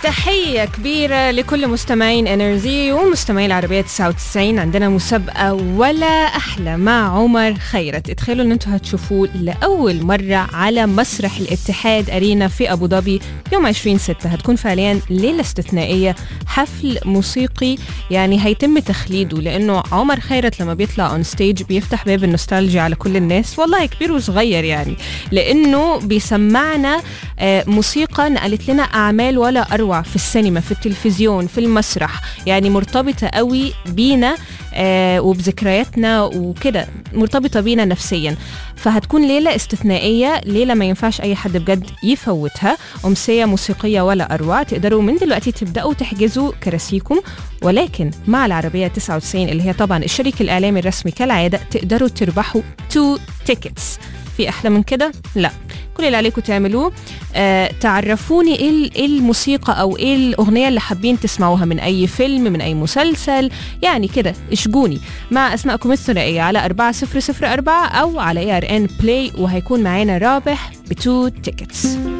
تحية كبيرة لكل مستمعين انرجي ومستمعي العربية 99 عندنا مسابقة ولا أحلى مع عمر خيرت اتخيلوا ان انتم هتشوفوه لأول مرة على مسرح الاتحاد أرينا في أبو ظبي يوم 20 6 هتكون فعليا ليلة استثنائية حفل موسيقي يعني هيتم تخليده لأنه عمر خيرت لما بيطلع اون ستيج بيفتح باب النوستالجيا على كل الناس والله كبير وصغير يعني لأنه بيسمعنا آه، موسيقى نقلت لنا أعمال ولا أروع في السينما في التلفزيون في المسرح يعني مرتبطة قوي بينا آه وبذكرياتنا وكده مرتبطة بينا نفسيا فهتكون ليلة استثنائية ليلة ما ينفعش أي حد بجد يفوتها أمسية موسيقية ولا أروع تقدروا من دلوقتي تبدأوا تحجزوا كراسيكم ولكن مع العربية 99 اللي هي طبعا الشريك الإعلامي الرسمي كالعادة تقدروا تربحوا 2 تيكتس في أحلى من كده؟ لا كل اللي عليكم تعملوه آه تعرفوني ايه إيه الموسيقى او ايه الاغنيه اللي حابين تسمعوها من اي فيلم من اي مسلسل يعني كده اشجوني مع اسمائكم الثنائيه على 4004 او على اي ار ان بلاي وهيكون معانا رابح بتو تيكتس